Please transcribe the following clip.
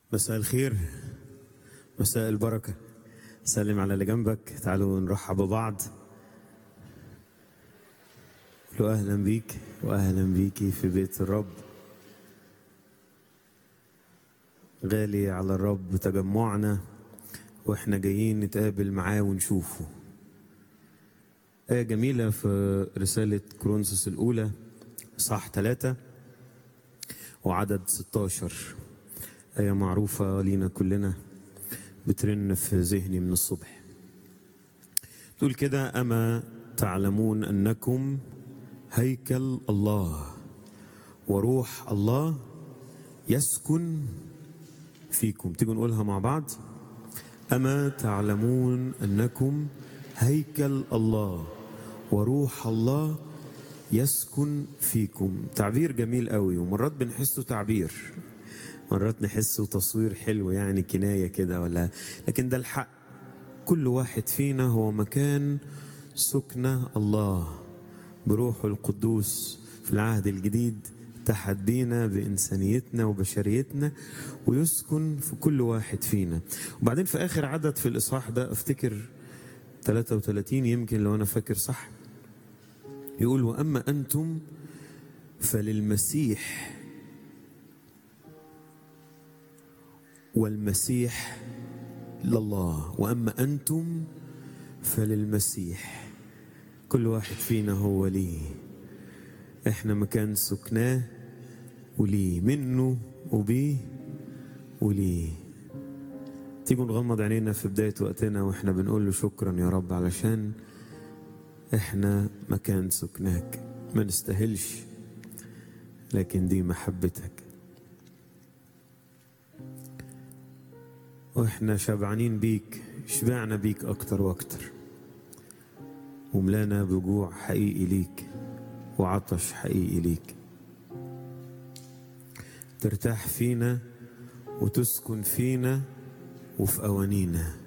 مساء الخير مساء البركة سلم على اللي جنبك تعالوا نرحب ببعض قولوا أهلا بيك وأهلا بيكي في بيت الرب غالي على الرب تجمعنا واحنا جايين نتقابل معاه ونشوفه آية جميلة في رسالة كورنثوس الأولى صح ثلاثة وعدد 16 آية معروفة لينا كلنا بترن في ذهني من الصبح تقول كده أما تعلمون أنكم هيكل الله وروح الله يسكن فيكم تيجوا نقولها مع بعض أما تعلمون أنكم هيكل الله وروح الله يسكن فيكم تعبير جميل قوي ومرات بنحسه تعبير مرات نحسه تصوير حلو يعني كناية كده ولا لكن ده الحق كل واحد فينا هو مكان سكنة الله بروحه القدوس في العهد الجديد اتحد بينا بإنسانيتنا وبشريتنا ويسكن في كل واحد فينا وبعدين في آخر عدد في الإصحاح ده أفتكر 33 يمكن لو أنا فاكر صح يقول وأما أنتم فللمسيح والمسيح لله وأما أنتم فللمسيح كل واحد فينا هو ليه احنا مكان سكناه وليه منه وبيه وليه تيجوا نغمض عينينا في بداية وقتنا واحنا بنقول له شكرا يا رب علشان احنا مكان سكناك ما نستاهلش لكن دي محبتك واحنا شبعانين بيك شبعنا بيك اكتر واكتر وملانا بجوع حقيقي ليك وعطش حقيقي ليك ترتاح فينا وتسكن فينا وفي أوانينا